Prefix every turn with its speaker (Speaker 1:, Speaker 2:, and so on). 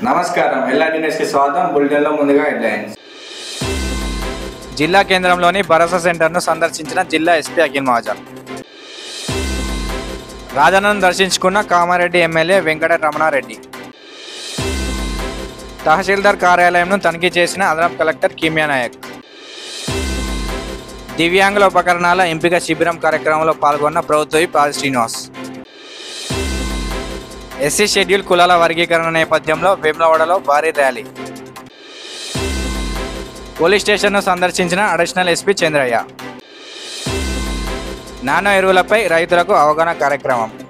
Speaker 1: నమస్కారం ఎల్ఆర్డి న్యూస్కి స్వాగతం బులెటిన్లో ముందుగా హెడ్లైన్స్
Speaker 2: జిల్లా కేంద్రంలోని భరోసా సెంటర్ను సందర్శించిన జిల్లా ఎస్పీ అఖిల్ మహాజన్ రాజన్నను దర్శించుకున్న కామారెడ్డి ఎమ్మెల్యే వెంకట రమణారెడ్డి తహసీల్దార్ కార్యాలయంను తనిఖీ చేసిన అదనపు కలెక్టర్ కిమ్యా నాయక్ దివ్యాంగుల ఉపకరణాల ఎంపిక శిబిరం కార్యక్రమంలో పాల్గొన్న ప్రభుత్వ విప్ ఆది శ్రీనివాస్ ఎస్సీ షెడ్యూల్ కులాల వర్గీకరణ నేపథ్యంలో వేములవాడలో భారీ ర్యాలీ పోలీస్ స్టేషన్ను సందర్శించిన అడిషనల్ ఎస్పీ చంద్రయ్య నానో ఎరువులపై రైతులకు అవగాహన కార్యక్రమం